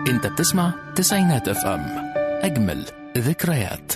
انت بتسمع تسعينات اف ام اجمل ذكريات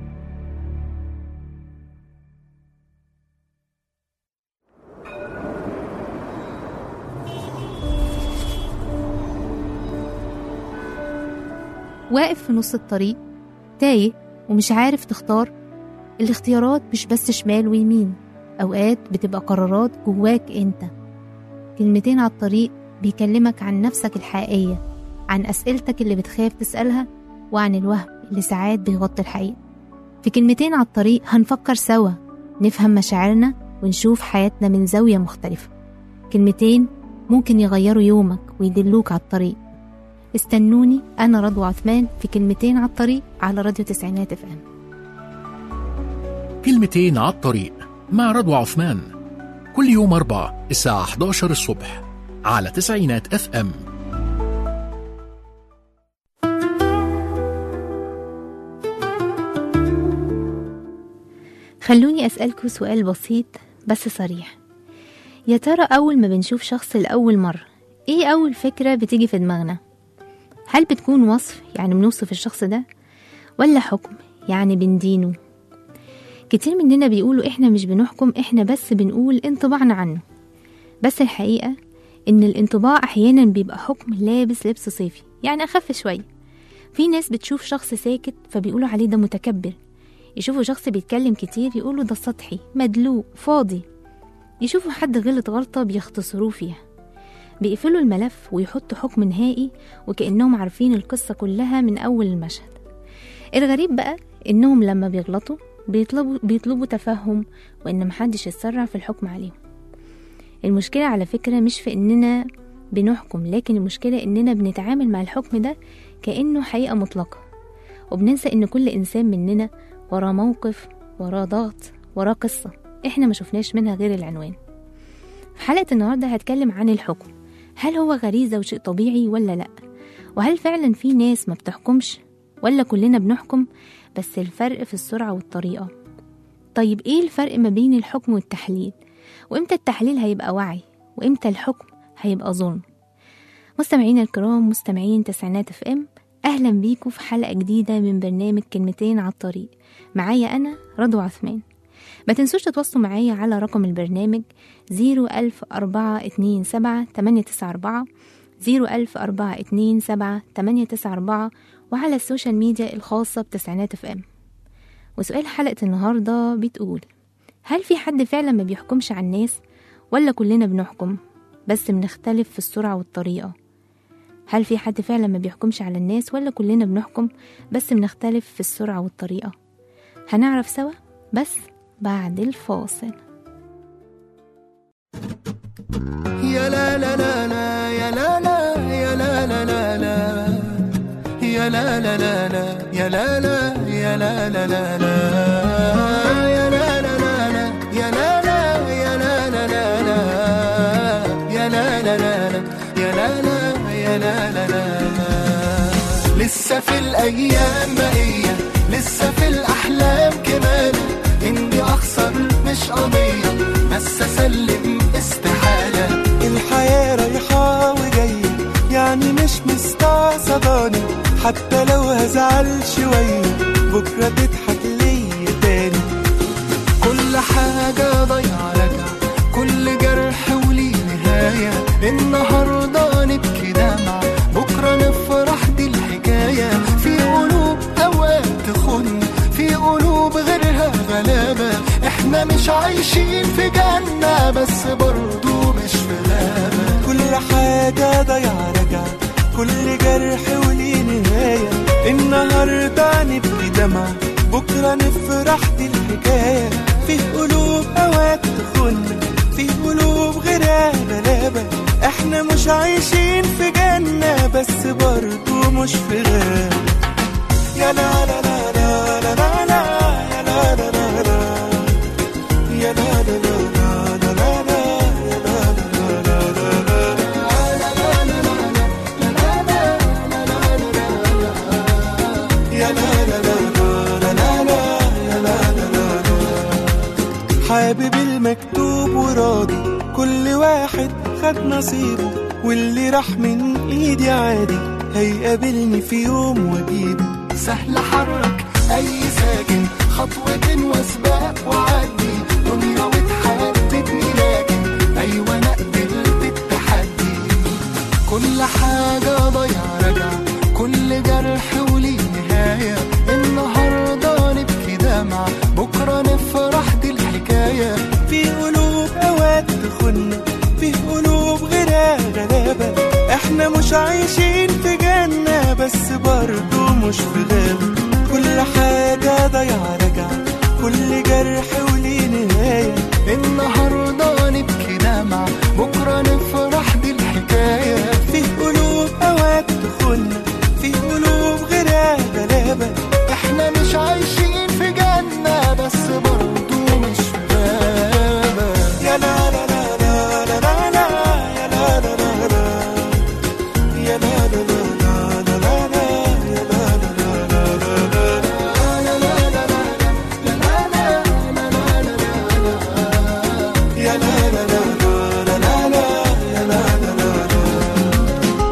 واقف في نص الطريق تايه ومش عارف تختار الاختيارات مش بس شمال ويمين أوقات بتبقى قرارات جواك أنت كلمتين على الطريق بيكلمك عن نفسك الحقيقية عن أسئلتك اللي بتخاف تسألها وعن الوهم اللي ساعات بيغطي الحقيقة في كلمتين على الطريق هنفكر سوا نفهم مشاعرنا ونشوف حياتنا من زاوية مختلفة كلمتين ممكن يغيروا يومك ويدلوك على الطريق استنوني أنا رضوى عثمان في كلمتين على الطريق على راديو تسعينات اف ام كلمتين على الطريق مع رضوى عثمان كل يوم أربع الساعة 11 الصبح على تسعينات اف ام خلوني أسألكوا سؤال بسيط بس صريح يا ترى أول ما بنشوف شخص لأول مرة إيه أول فكرة بتيجي في دماغنا؟ هل بتكون وصف يعني بنوصف الشخص ده ولا حكم يعني بندينه كتير مننا بيقولوا إحنا مش بنحكم إحنا بس بنقول انطباعنا عنه بس الحقيقة إن الانطباع أحيانا بيبقى حكم لابس لبس صيفي يعني أخف شوية في ناس بتشوف شخص ساكت فبيقولوا عليه ده متكبر يشوفوا شخص بيتكلم كتير يقولوا ده سطحي مدلوق فاضي يشوفوا حد غلط غلطة بيختصروه فيها بيقفلوا الملف ويحطوا حكم نهائي وكأنهم عارفين القصة كلها من أول المشهد الغريب بقى إنهم لما بيغلطوا بيطلبوا, بيطلبوا تفهم وإن محدش يتسرع في الحكم عليهم المشكلة على فكرة مش في إننا بنحكم لكن المشكلة إننا بنتعامل مع الحكم ده كأنه حقيقة مطلقة وبننسى إن كل إنسان مننا وراه موقف وراه ضغط وراه قصة إحنا ما شفناش منها غير العنوان في حلقة النهاردة هتكلم عن الحكم هل هو غريزة وشيء طبيعي ولا لأ وهل فعلا في ناس ما بتحكمش ولا كلنا بنحكم بس الفرق في السرعة والطريقة طيب ايه الفرق ما بين الحكم والتحليل وامتى التحليل هيبقى وعي وامتى الحكم هيبقى ظلم مستمعينا الكرام مستمعين تسعينات اف ام اهلا بيكم في حلقة جديدة من برنامج كلمتين على الطريق معايا انا رضوى عثمان ما تنسوش تتواصلوا معايا على رقم البرنامج 00427 00427 وعلى السوشيال ميديا الخاصة بتسعينات اف ام وسؤال حلقة النهاردة بتقول هل في حد فعلا ما بيحكمش على الناس ولا كلنا بنحكم بس بنختلف في السرعة والطريقة هل في حد فعلا ما بيحكمش على الناس ولا كلنا بنحكم بس بنختلف في السرعة والطريقة هنعرف سوا بس بعد الفاصل يا لا لا لا لا يا لا لا يا لا لا لا لا يا لا لا لا لا يا لا لا يا لا لا لا لا يا لا لا لا لا يا لا لا يا لا لا لا لا يا لا لا لا لا يا لا لا يا لا لا لا لا لسه في الايام بقيه لسه في الاحلام كمان اني اخسر مش قضيه بس اسلم استحاله الحياة رايحة وجاية يعني مش مستعصباني حتى لو هزعل شوية بكرة تضحك ليا تاني كل حاجة ضيعة رجع كل جرح وليه نهاية النهاردة نبكي دمع بكرة نفرح دي الحكاية في قلوب أوقات تخن في قلوب غيرها غلابة احنا مش عايشين في جنة بس برضو مش في غابة كل حاجة ضيعة رجع كل جرح وليه نهاية النهاردة نبكي دمع بكرة نفرح دي الحكاية في قلوب أوقات تخن في قلوب غيرها غلابة احنا مش عايشين في جنة بس برضو مش في غابة يا لا لا لا لا لا لا لا يا لا لا لا لا يا لا لا لا لا لا لا يا لا لا لا لا لا يا لا لا لا لا لا لا يا لا لا لا لا حابب المكتوب وراضي كل واحد خد نصيبه واللي راح من ايدي عادي هيقابلني في يوم واجيبه سهل حرك اي ساكن خطوة وسباق وعدي دنيا وتحددني لكن ايوه انا قبلت التحدي كل حاجة ضيع رجع كل جرح وليه نهاية النهاردة نبكي دمع بكرة نفرح دي الحكاية في قلوب اوقات تخن في قلوب غيرها غلابة احنا مش عايشين في جنة بس برضو مش في غابة كل حاجة ضيع رجع كل جرح وليه نهاية النهاردة نبكي دمع بكرة نفرح دي الحكاية في قلوب اوقات تخن في قلوب غيرها غلابة احنا مش عايشين في جنة بس برضو مش في غابة يا لا لا لا لا لا لا لا يا لا لا لا لا يا لا لا لا لا لا لا يا لا لا لا لا لا يا لا لا لا لا لا لا يا لا لا لا لا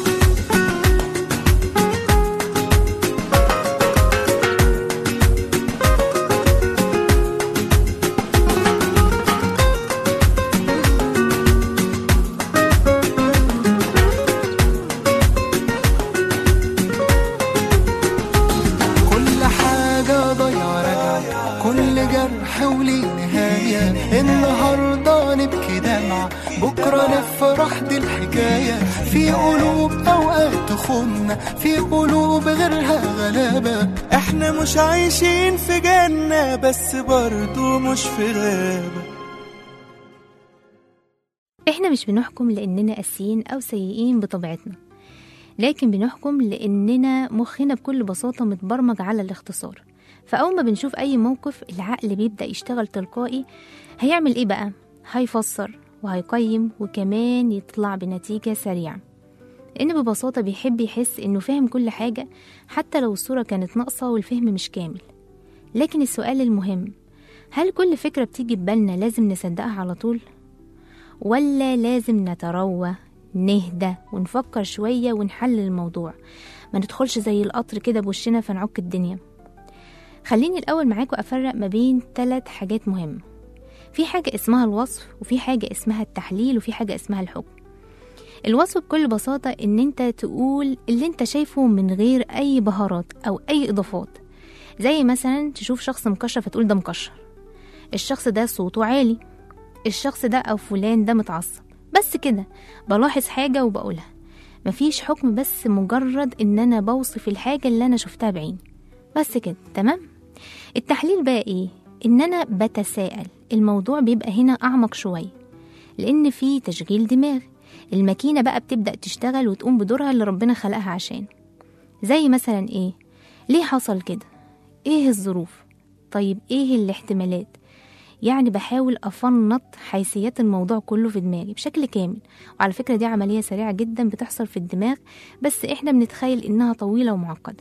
كل حاجة ضيع رجع كل جرح وليه نهاية النهاردة نبكي دمع بكرة نفرح دي الحكاية في قلوب أوقات تخن في قلوب غيرها غلابة احنا مش عايشين في جنة بس برضو مش في غابة احنا مش بنحكم لاننا قاسيين او سيئين بطبيعتنا لكن بنحكم لاننا مخنا بكل بساطه متبرمج على الاختصار فاول ما بنشوف اي موقف العقل بيبدا يشتغل تلقائي هيعمل ايه بقى هيفسر وهيقيم وكمان يطلع بنتيجه سريعه لان ببساطه بيحب يحس انه فاهم كل حاجه حتى لو الصوره كانت ناقصه والفهم مش كامل لكن السؤال المهم هل كل فكره بتيجي ببالنا لازم نصدقها على طول ولا لازم نتروى نهدى ونفكر شوية ونحلل الموضوع ما ندخلش زي القطر كده بوشنا فنعك الدنيا خليني الأول معاكم أفرق ما بين ثلاث حاجات مهمة في حاجة اسمها الوصف وفي حاجة اسمها التحليل وفي حاجة اسمها الحكم الوصف بكل بساطة إن أنت تقول اللي أنت شايفه من غير أي بهارات أو أي إضافات زي مثلا تشوف شخص مكشر فتقول ده مكشر الشخص ده صوته عالي الشخص ده أو فلان ده متعصب بس كده بلاحظ حاجة وبقولها مفيش حكم بس مجرد إن أنا بوصف الحاجة اللي أنا شفتها بعيني بس كده تمام التحليل بقى إيه إن أنا بتساءل الموضوع بيبقى هنا أعمق شوية لأن في تشغيل دماغ الماكينة بقى بتبدأ تشتغل وتقوم بدورها اللي ربنا خلقها عشان زي مثلا إيه ليه حصل كده إيه الظروف طيب إيه الاحتمالات يعني بحاول أفنط حيثيات الموضوع كله في دماغي بشكل كامل وعلى فكرة دي عملية سريعة جدا بتحصل في الدماغ بس إحنا بنتخيل إنها طويلة ومعقدة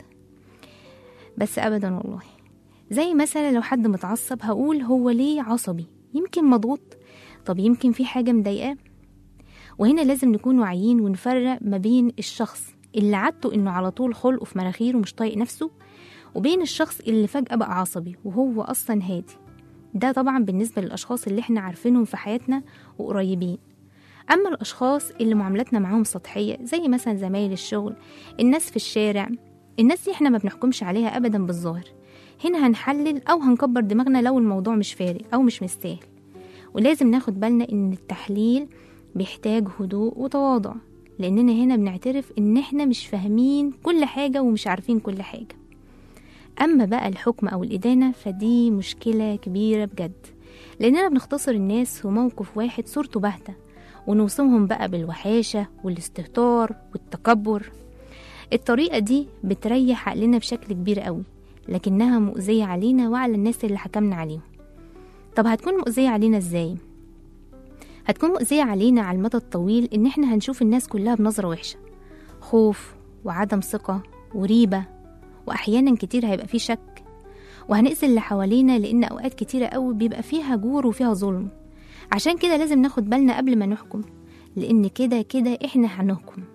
بس أبدا والله زي مثلا لو حد متعصب هقول هو ليه عصبي يمكن مضغوط طب يمكن في حاجة مضايقاه وهنا لازم نكون واعيين ونفرق ما بين الشخص اللي عادته إنه على طول خلقه في مناخيره ومش طايق نفسه وبين الشخص اللي فجأة بقى عصبي وهو أصلا هادي ده طبعا بالنسبة للأشخاص اللي احنا عارفينهم في حياتنا وقريبين أما الأشخاص اللي معاملاتنا معاهم سطحية زي مثلا زمايل الشغل الناس في الشارع الناس دي احنا ما بنحكمش عليها أبدا بالظاهر هنا هنحلل أو هنكبر دماغنا لو الموضوع مش فارق أو مش مستاهل ولازم ناخد بالنا إن التحليل بيحتاج هدوء وتواضع لأننا هنا بنعترف إن احنا مش فاهمين كل حاجة ومش عارفين كل حاجة أما بقى الحكم أو الإدانة فدي مشكلة كبيرة بجد لأننا بنختصر الناس في موقف واحد صورته باهتة ونوصمهم بقى بالوحاشة والاستهتار والتكبر الطريقة دي بتريح عقلنا بشكل كبير قوي لكنها مؤذية علينا وعلى الناس اللي حكمنا عليهم طب هتكون مؤذية علينا ازاي؟ هتكون مؤذية علينا على المدى الطويل إن احنا هنشوف الناس كلها بنظرة وحشة خوف وعدم ثقة وريبة وأحيانا كتير هيبقى فيه شك وهنأذي اللي حوالينا لأن أوقات كتيرة قوي بيبقى فيها جور وفيها ظلم عشان كده لازم ناخد بالنا قبل ما نحكم لأن كده كده إحنا هنحكم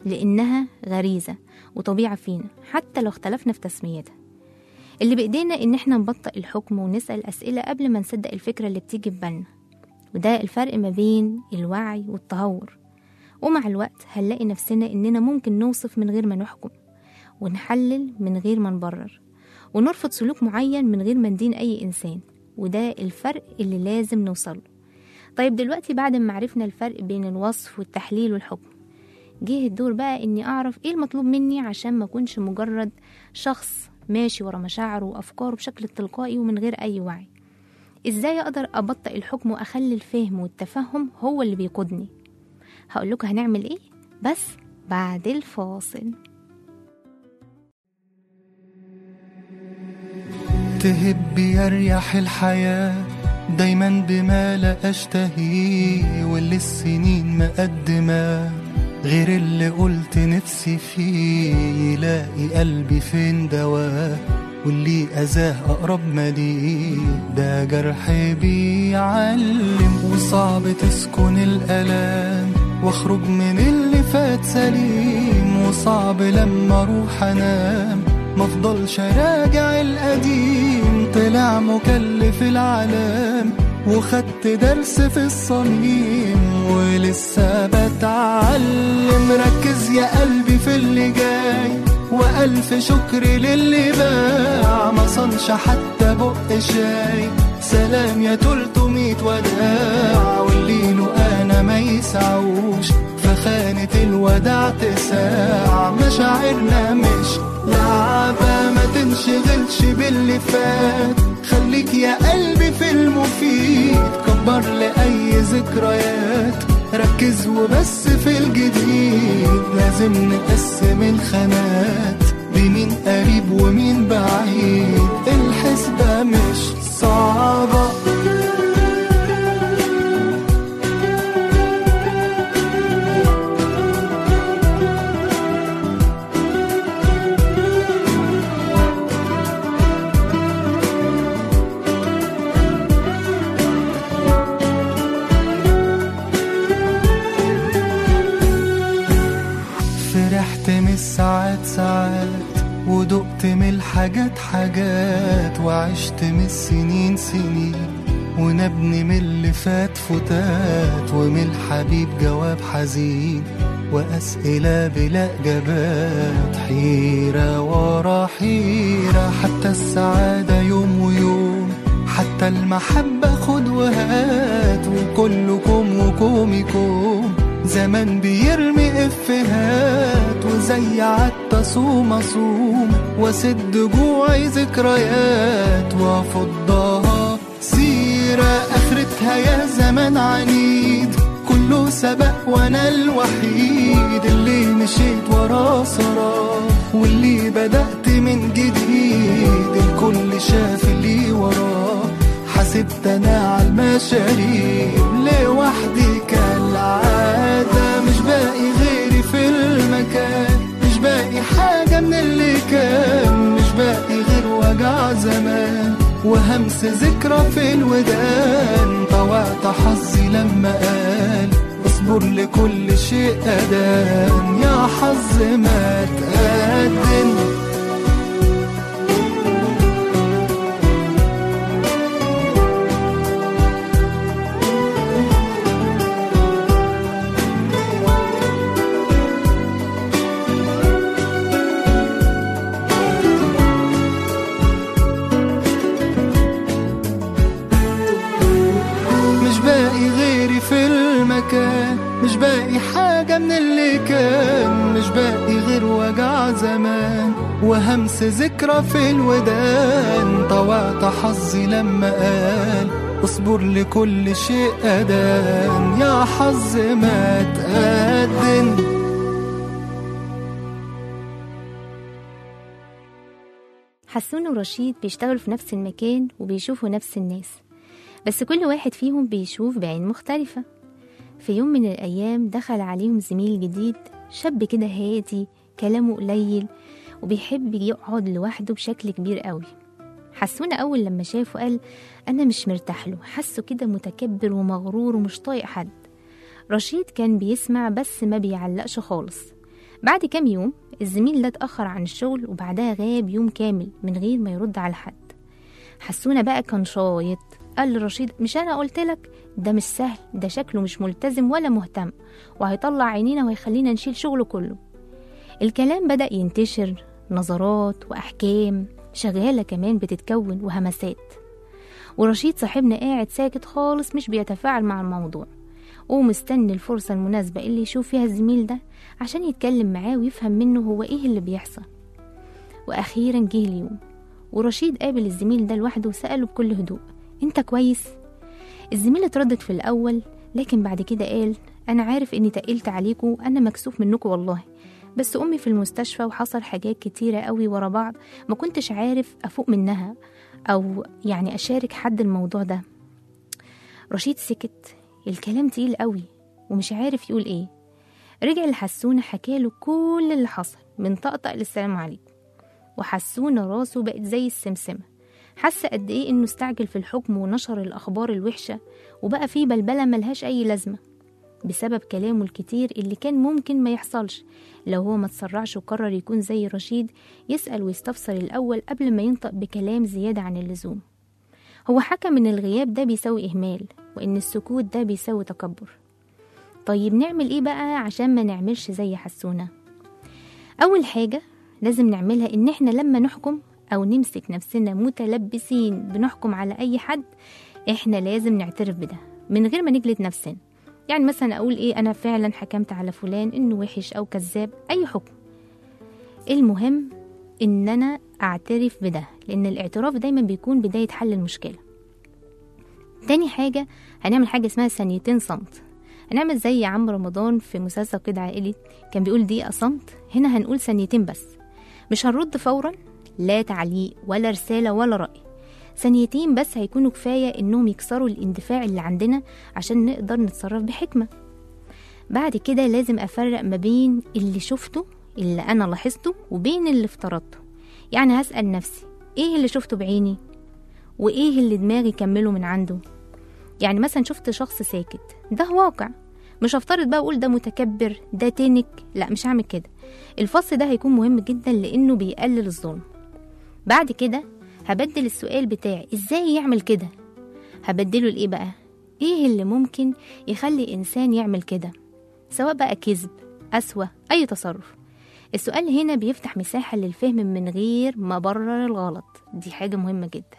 لأنها غريزة وطبيعة فينا حتى لو اختلفنا في تسميتها اللي بإيدينا إن احنا نبطئ الحكم ونسأل أسئلة قبل ما نصدق الفكرة اللي بتيجي في بالنا وده الفرق ما بين الوعي والتهور ومع الوقت هنلاقي نفسنا إننا ممكن نوصف من غير ما نحكم ونحلل من غير ما نبرر ونرفض سلوك معين من غير ما ندين أي إنسان وده الفرق اللي لازم نوصله طيب دلوقتي بعد ما عرفنا الفرق بين الوصف والتحليل والحكم جه الدور بقى اني اعرف ايه المطلوب مني عشان ما اكونش مجرد شخص ماشي ورا مشاعره وافكاره بشكل تلقائي ومن غير اي وعي ازاي اقدر ابطئ الحكم واخلي الفهم والتفهم هو اللي بيقودني هقول لكم هنعمل ايه بس بعد الفاصل تهب يريح الحياة دايما بما لا أشتهيه واللي السنين مقدمة غير اللي قلت نفسي فيه يلاقي قلبي فين دواه واللي أذاه أقرب ما ليه ده جرح بيعلم وصعب تسكن الألام واخرج من اللي فات سليم وصعب لما اروح انام مفضلش راجع القديم طلع مكلف العالم وخدت درس في الصميم ولسه بتعلم ركز يا قلبي في اللي جاي وألف شكر للي باع ما صنش حتى بق شاي سلام يا تلتمية وداع واللي له أنا ما يسعوش فخانة الوداع تساع مشاعرنا مش لعبة ما تنشغلش باللي فات خليك يا قلبي في المفيد كبر لأي ذكريات ركز وبس في الجديد لازم نقسم الخانات بمين قريب ومين بعيد الحسبة مش صعبة فرحت من الساعات ساعات ودقت من الحاجات حاجات وعشت من السنين سنين ونبني من اللي فات فتات ومن الحبيب جواب حزين وأسئلة بلا إجابات حيرة ورا حيرة حتى السعادة يوم ويوم حتى المحبة خد وهات وكلكم وكومكم زمان بيرمي افهات وزي عدت صوم اصوم واسد جوعي ذكريات وافضها سيرة اخرتها يا زمان عنيد كله سبق وانا الوحيد اللي مشيت وراه سراه واللي بدأت من جديد الكل شاف اللي وراه حسبت انا على المشاريب لوحدي كالعادة مش باقي غيري في المكان مش باقي حاجة من اللي كان مش باقي غير وجع زمان وهمس ذكرى في الودان طوعت حظي لما قال اصبر لكل شيء أدان يا حظ ما تقدم مش باقي غيري في المكان مش باقي حاجة من اللي كان مش باقي غير وجع زمان وهمس ذكرى في الودان طوعت حظي لما قال اصبر لكل شيء أدان يا حظ ما تقدم حسون ورشيد بيشتغلوا في نفس المكان وبيشوفوا نفس الناس بس كل واحد فيهم بيشوف بعين مختلفة في يوم من الأيام دخل عليهم زميل جديد شاب كده هادي كلامه قليل وبيحب يقعد لوحده بشكل كبير قوي حسونا أول لما شافه قال أنا مش مرتاح له حسه كده متكبر ومغرور ومش طايق حد رشيد كان بيسمع بس ما بيعلقش خالص بعد كام يوم الزميل ده اتأخر عن الشغل وبعدها غاب يوم كامل من غير ما يرد على حد حسونا بقى كان شايط قال لرشيد مش انا قلت لك ده مش سهل ده شكله مش ملتزم ولا مهتم وهيطلع عينينا وهيخلينا نشيل شغله كله الكلام بدأ ينتشر نظرات وأحكام شغالة كمان بتتكون وهمسات ورشيد صاحبنا قاعد ساكت خالص مش بيتفاعل مع الموضوع ومستني الفرصة المناسبة اللي يشوف فيها الزميل ده عشان يتكلم معاه ويفهم منه هو ايه اللي بيحصل وأخيرا جه اليوم ورشيد قابل الزميل ده لوحده وسأله بكل هدوء انت كويس؟ الزميل اتردد في الأول لكن بعد كده قال أنا عارف إني تقلت عليكم أنا مكسوف منكم والله بس أمي في المستشفى وحصل حاجات كتيرة قوي ورا بعض ما كنتش عارف أفوق منها أو يعني أشارك حد الموضوع ده رشيد سكت الكلام تقيل قوي ومش عارف يقول ايه رجع لحسونة حكاله كل اللي حصل من طقطق للسلام عليكم وحسونة راسه بقت زي السمسمة حس قد ايه انه استعجل في الحكم ونشر الاخبار الوحشة وبقى فيه بلبلة ملهاش اي لازمة بسبب كلامه الكتير اللي كان ممكن ما يحصلش لو هو ما تسرعش وقرر يكون زي رشيد يسأل ويستفسر الأول قبل ما ينطق بكلام زيادة عن اللزوم هو حكى من الغياب ده بيساوي إهمال وإن السكوت ده بيساوي تكبر طيب نعمل إيه بقى عشان ما نعملش زي حسونة أول حاجة لازم نعملها إن إحنا لما نحكم أو نمسك نفسنا متلبسين بنحكم على أي حد إحنا لازم نعترف بده من غير ما نجلد نفسنا يعني مثلا أقول إيه أنا فعلا حكمت على فلان إنه وحش أو كذاب أي حكم المهم إن أنا أعترف بده لأن الاعتراف دايما بيكون بداية حل المشكلة تاني حاجة هنعمل حاجة اسمها ثانيتين صمت هنعمل زي عم رمضان في مسلسل كده عائلي كان بيقول دقيقة صمت هنا هنقول ثانيتين بس مش هنرد فورا لا تعليق ولا رسالة ولا رأي ثانيتين بس هيكونوا كفاية إنهم يكسروا الاندفاع اللي عندنا عشان نقدر نتصرف بحكمة بعد كده لازم أفرق ما بين اللي شفته اللي أنا لاحظته وبين اللي افترضته يعني هسأل نفسي إيه اللي شفته بعيني وإيه اللي دماغي كمله من عنده يعني مثلا شفت شخص ساكت ده واقع مش هفترض بقى اقول ده متكبر ده تنك لا مش هعمل كده الفصل ده هيكون مهم جدا لانه بيقلل الظلم بعد كده هبدل السؤال بتاعي ازاي يعمل كده هبدله لايه بقى ايه اللي ممكن يخلي انسان يعمل كده سواء بقى كذب قسوة اي تصرف السؤال هنا بيفتح مساحة للفهم من غير ما برر الغلط دي حاجة مهمة جدا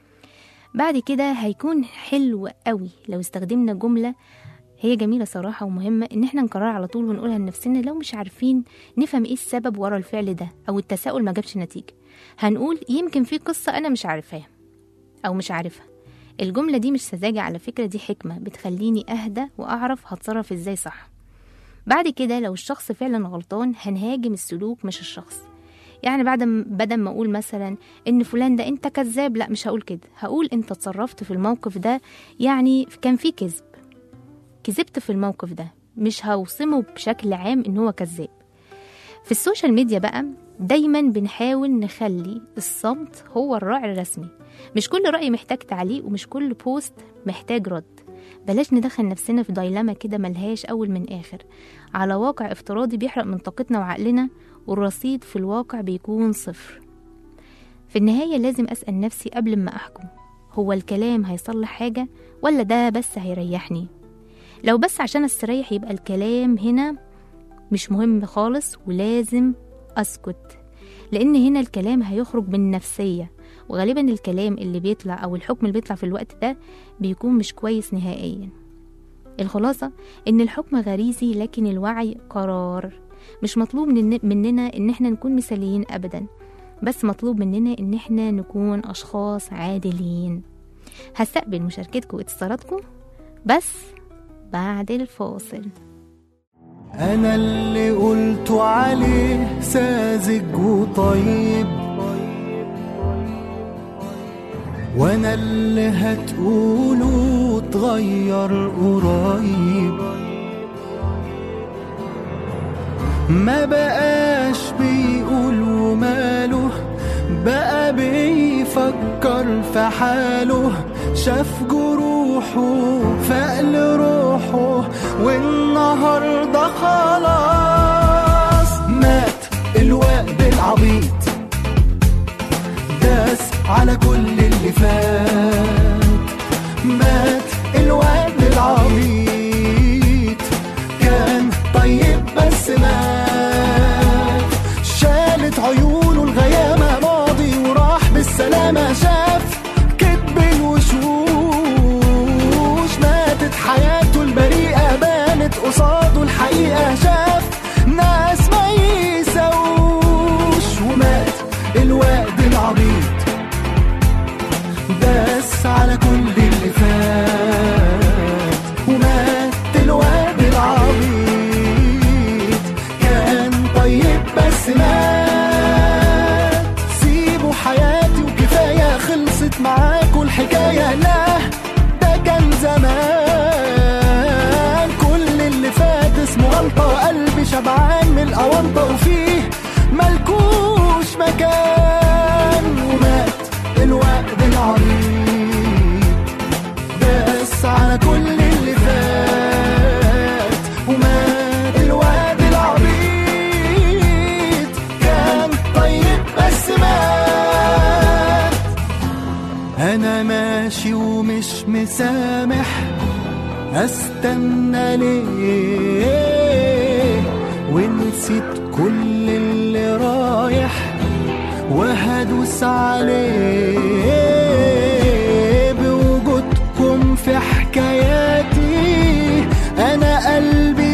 بعد كده هيكون حلو قوي لو استخدمنا جملة هي جميلة صراحة ومهمة إن احنا نكررها على طول ونقولها لنفسنا لو مش عارفين نفهم إيه السبب ورا الفعل ده أو التساؤل ما جابش نتيجة هنقول يمكن في قصة أنا مش عارفاها أو مش عارفها الجملة دي مش سذاجة على فكرة دي حكمة بتخليني أهدى وأعرف هتصرف إزاي صح بعد كده لو الشخص فعلا غلطان هنهاجم السلوك مش الشخص يعني بعد م- بدل ما اقول مثلا ان فلان ده انت كذاب لا مش هقول كده هقول انت اتصرفت في الموقف ده يعني كان في كذب كذبت في الموقف ده مش هوصمه بشكل عام ان هو كذاب في السوشيال ميديا بقى دايما بنحاول نخلي الصمت هو الراعي الرسمي مش كل رأي محتاج تعليق ومش كل بوست محتاج رد بلاش ندخل نفسنا في دايلاما كده ملهاش أول من آخر على واقع افتراضي بيحرق من طاقتنا وعقلنا والرصيد في الواقع بيكون صفر في النهاية لازم أسأل نفسي قبل ما أحكم هو الكلام هيصلح حاجة ولا ده بس هيريحني لو بس عشان استريح يبقى الكلام هنا مش مهم خالص ولازم أسكت لأن هنا الكلام هيخرج من نفسية وغالبا الكلام اللي بيطلع أو الحكم اللي بيطلع في الوقت ده بيكون مش كويس نهائيا الخلاصة إن الحكم غريزي لكن الوعي قرار مش مطلوب من مننا إن احنا نكون مثاليين أبدا بس مطلوب مننا إن احنا نكون أشخاص عادلين هستقبل مشاركتكم واتصالاتكم بس بعد الفاصل أنا اللي قلت عليه ساذج وطيب وأنا اللي هتقوله اتغير قريب ما بقاش بيقول وماله بقى بيفكر في حاله شاف جروحه فقل روحه والنهارده خلاص على كل اللي فات مات الواد العبيط كان طيب بس مات شالت عيونه الغيامة ماضي وراح بالسلامة شاف كذب الوشوش ماتت حياته البريئة بانت قصاده الحقيقة شاف ناس ما يسوش ومات الواد العبيط داس على كل اللي فات ومات الواد العبيط كان طيب بس مات سيبوا حياتي وكفاية خلصت معاكوا الحكاية لا ده كان زمان كل اللي فات اسمه غلطة قلبي شبعان من الأونطة وفيه ملكوش مكان ومات الوقت العريض داس على كل اللي فات ومات الواد العبيط كان طيب بس مات انا ماشي ومش مسامح استنى ليه ونسيت كل اللي رايح وهدوس عليه بوجودكم في حكاياتي انا قلبي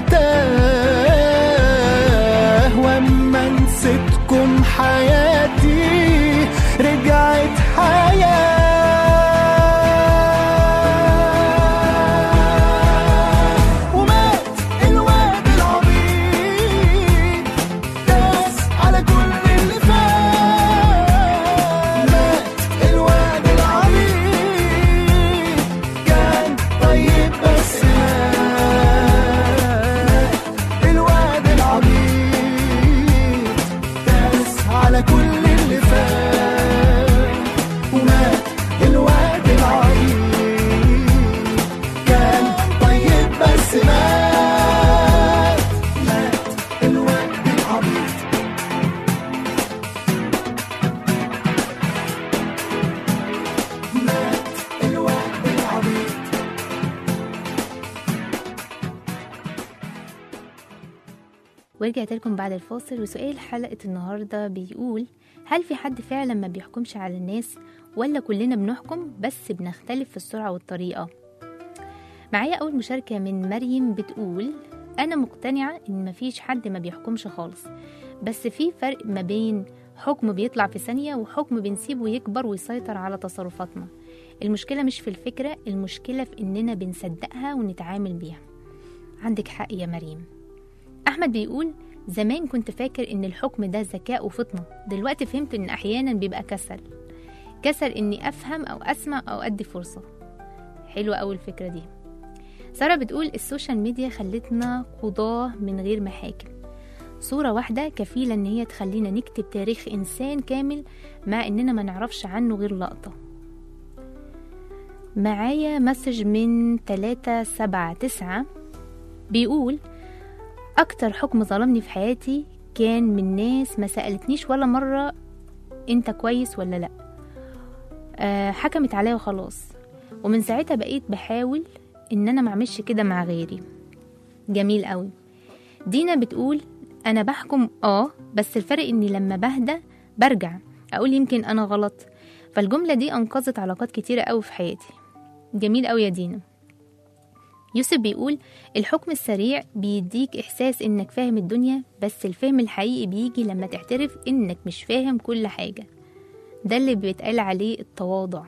تاه واما نسيتكم حياتي رجعت حياه ومات الواد العبيط داس على كل اللي فات مات الواد العبيط كان طيب بس مات الواد العبيط داس على كل اللي فات ومات الواد العبيط كان طيب بس مات مات الواد العبيط مات الواد العبيط ورجعت لكم بعد الفاصل وسؤال حلقة النهاردة بيقول هل في حد فعلا ما بيحكمش على الناس ولا كلنا بنحكم بس بنختلف في السرعة والطريقة معايا أول مشاركة من مريم بتقول أنا مقتنعة إن مفيش حد ما بيحكمش خالص بس في فرق ما بين حكم بيطلع في ثانية وحكم بنسيبه يكبر ويسيطر على تصرفاتنا المشكلة مش في الفكرة المشكلة في إننا بنصدقها ونتعامل بيها عندك حق يا مريم أحمد بيقول زمان كنت فاكر إن الحكم ده ذكاء وفطنة دلوقتي فهمت إن أحيانا بيبقى كسل كسل إني أفهم أو أسمع أو أدي فرصة حلوة أوي الفكرة دي سارة بتقول السوشيال ميديا خلتنا قضاة من غير محاكم صورة واحدة كفيلة إن هي تخلينا نكتب تاريخ إنسان كامل مع إننا ما نعرفش عنه غير لقطة معايا مسج من تلاتة سبعة تسعة بيقول أكتر حكم ظلمني في حياتي كان من ناس ما سألتنيش ولا مرة أنت كويس ولا لأ أه حكمت عليا وخلاص ومن ساعتها بقيت بحاول إن أنا معملش كده مع غيري جميل قوي دينا بتقول أنا بحكم آه بس الفرق إني لما بهدى برجع أقول يمكن أنا غلط فالجملة دي أنقذت علاقات كتيرة قوي في حياتي جميل قوي يا دينا يوسف بيقول الحكم السريع بيديك إحساس إنك فاهم الدنيا بس الفهم الحقيقي بيجي لما تعترف إنك مش فاهم كل حاجة ده اللي بيتقال عليه التواضع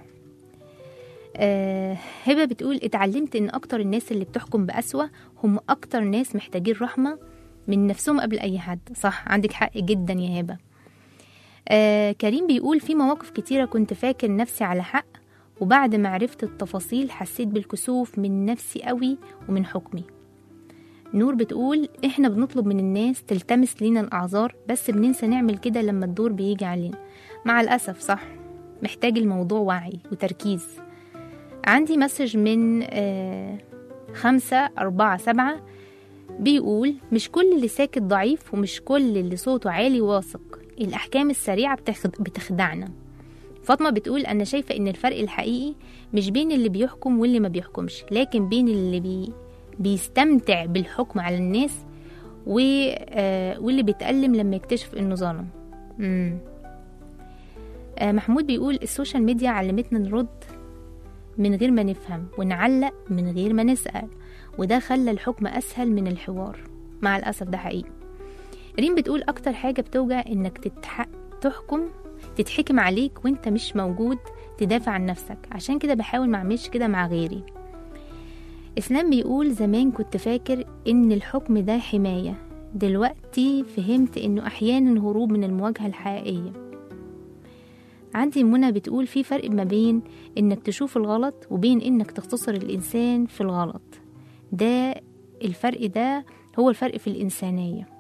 آه هبة بتقول اتعلمت إن أكتر الناس اللي بتحكم بأسوأ هم أكتر ناس محتاجين رحمة من نفسهم قبل أي حد صح عندك حق جدا يا هبة آه كريم بيقول في مواقف كتيرة كنت فاكر نفسي على حق وبعد ما عرفت التفاصيل حسيت بالكسوف من نفسي قوي ومن حكمي نور بتقول احنا بنطلب من الناس تلتمس لينا الأعذار بس بننسى نعمل كده لما الدور بيجي علينا مع الأسف صح محتاج الموضوع وعي وتركيز عندي مسج من آه خمسة أربعة سبعة بيقول مش كل اللي ساكت ضعيف ومش كل اللي صوته عالي واثق الأحكام السريعة بتخد... بتخدعنا فاطمة بتقول أنا شايفة إن الفرق الحقيقي مش بين اللي بيحكم واللي ما بيحكمش لكن بين اللي بي بيستمتع بالحكم على الناس و... آه واللي بيتألم لما يكتشف إنه ظلم مم. آه محمود بيقول السوشيال ميديا علمتنا نرد من غير ما نفهم ونعلق من غير ما نسأل وده خلى الحكم أسهل من الحوار مع الأسف ده حقيقي ريم بتقول أكتر حاجة بتوجع إنك تتح... تحكم تتحكم عليك وانت مش موجود تدافع عن نفسك عشان كده بحاول ما اعملش كده مع غيري اسلام بيقول زمان كنت فاكر ان الحكم ده حماية دلوقتي فهمت انه احيانا هروب من المواجهة الحقيقية عندي منى بتقول في فرق ما بين انك تشوف الغلط وبين انك تختصر الانسان في الغلط ده الفرق ده هو الفرق في الانسانيه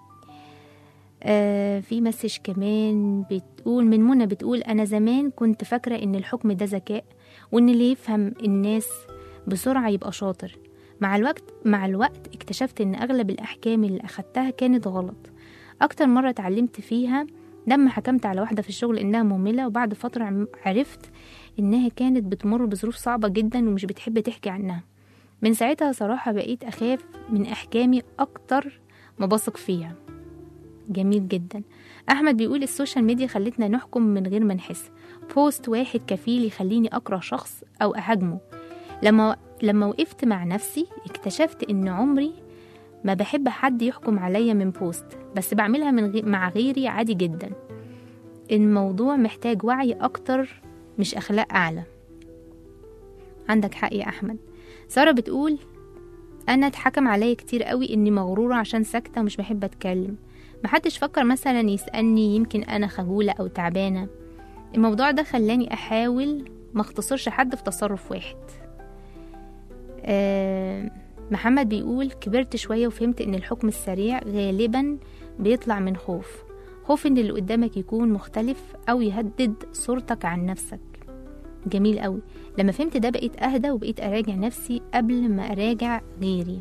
آه في مسج كمان بتقول من منى بتقول أنا زمان كنت فاكرة إن الحكم ده ذكاء وإن اللي يفهم الناس بسرعة يبقى شاطر مع الوقت مع الوقت اكتشفت إن أغلب الأحكام اللي أخدتها كانت غلط أكتر مرة اتعلمت فيها لما حكمت على واحدة في الشغل إنها مهملة وبعد فترة عم- عرفت إنها كانت بتمر بظروف صعبة جدا ومش بتحب تحكي عنها من ساعتها صراحة بقيت أخاف من أحكامي أكتر ما بثق فيها جميل جدا احمد بيقول السوشيال ميديا خلتنا نحكم من غير ما نحس بوست واحد كفيل يخليني اكره شخص او اهاجمه لما لما وقفت مع نفسي اكتشفت ان عمري ما بحب حد يحكم عليا من بوست بس بعملها من غي... مع غيري عادي جدا الموضوع محتاج وعي اكتر مش اخلاق اعلى عندك حق يا احمد ساره بتقول انا اتحكم عليا كتير قوي اني مغروره عشان ساكته ومش بحب اتكلم محدش فكر مثلا يسألني يمكن أنا خجولة أو تعبانة الموضوع ده خلاني أحاول ما اختصرش حد في تصرف واحد آه محمد بيقول كبرت شوية وفهمت إن الحكم السريع غالبا بيطلع من خوف خوف إن اللي قدامك يكون مختلف أو يهدد صورتك عن نفسك جميل قوي لما فهمت ده بقيت أهدى وبقيت أراجع نفسي قبل ما أراجع غيري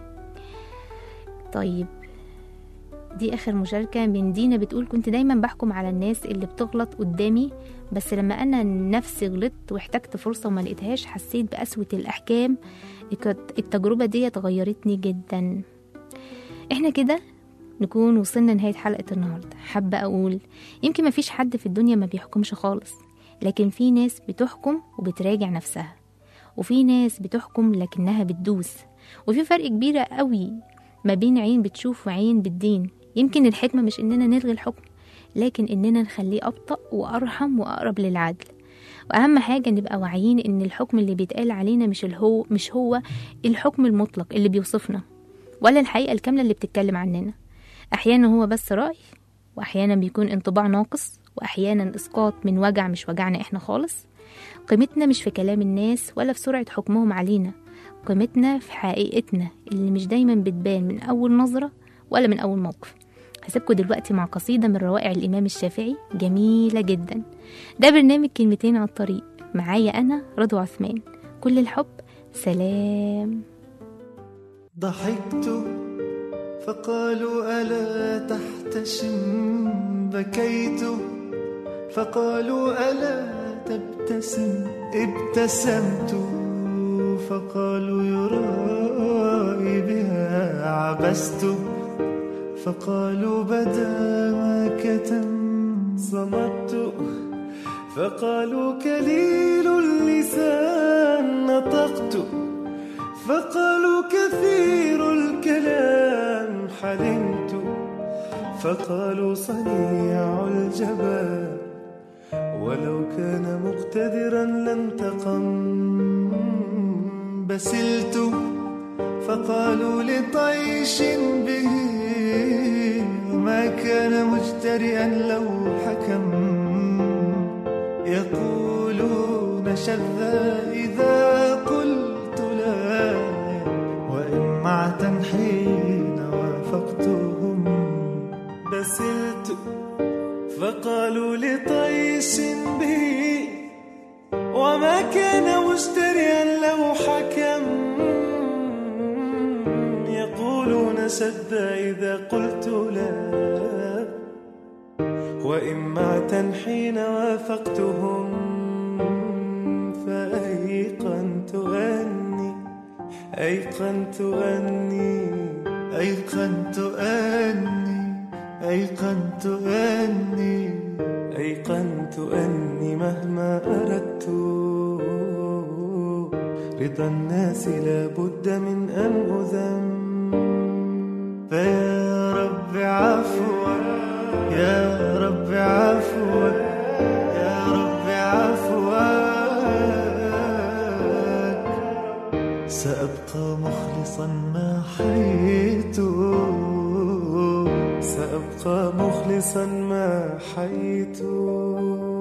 طيب دي آخر مشاركة من دينا بتقول كنت دايما بحكم على الناس اللي بتغلط قدامي بس لما أنا نفسي غلطت واحتجت فرصة وما لقيتهاش حسيت بقسوة الأحكام الك- التجربة دي غيرتني جدا احنا كده نكون وصلنا نهاية حلقة النهاردة حابة أقول يمكن مفيش حد في الدنيا ما بيحكمش خالص لكن في ناس بتحكم وبتراجع نفسها وفي ناس بتحكم لكنها بتدوس وفي فرق كبير قوي ما بين عين بتشوف وعين بتدين يمكن الحكمة مش إننا نلغي الحكم لكن إننا نخليه أبطأ وأرحم وأقرب للعدل وأهم حاجة نبقى واعيين إن الحكم اللي بيتقال علينا مش الهو مش هو الحكم المطلق اللي بيوصفنا ولا الحقيقة الكاملة اللي بتتكلم عننا أحيانا هو بس رأي وأحيانا بيكون انطباع ناقص وأحيانا إسقاط من وجع مش وجعنا إحنا خالص قيمتنا مش في كلام الناس ولا في سرعة حكمهم علينا قيمتنا في حقيقتنا اللي مش دايما بتبان من أول نظرة ولا من أول موقف هسيبكم دلوقتي مع قصيدة من روائع الإمام الشافعي جميلة جدا ده برنامج كلمتين على الطريق معايا أنا رضوى عثمان كل الحب سلام ضحكت فقالوا ألا تحتشم بكيت فقالوا ألا تبتسم ابتسمت فقالوا يرائي بها عبست فقالوا بدا ما كتم صمت فقالوا كليل اللسان نطقت فقالوا كثير الكلام حلمت فقالوا صنيع الجبال ولو كان مقتدرا لانتقم بسلت فقالوا لطيش به ما كان مجترئا لو حكم يقولون شذا إذا قلت لا وإمعة حين وافقتهم بسلت فقالوا لطيش به وما كان مجترئا لو حكم يقولون شذا إذا قلت لا وإمعة حين وافقتهم فأيقنت أني أيقنت أني أيقنت أني أيقنت أني أيقنت أني مهما أردت رضا الناس لابد من أن أذم فيا رب عفوا يا رب عفوا يا رب عفوا سأبقى مخلصا ما حييت سأبقى مخلصا ما حييت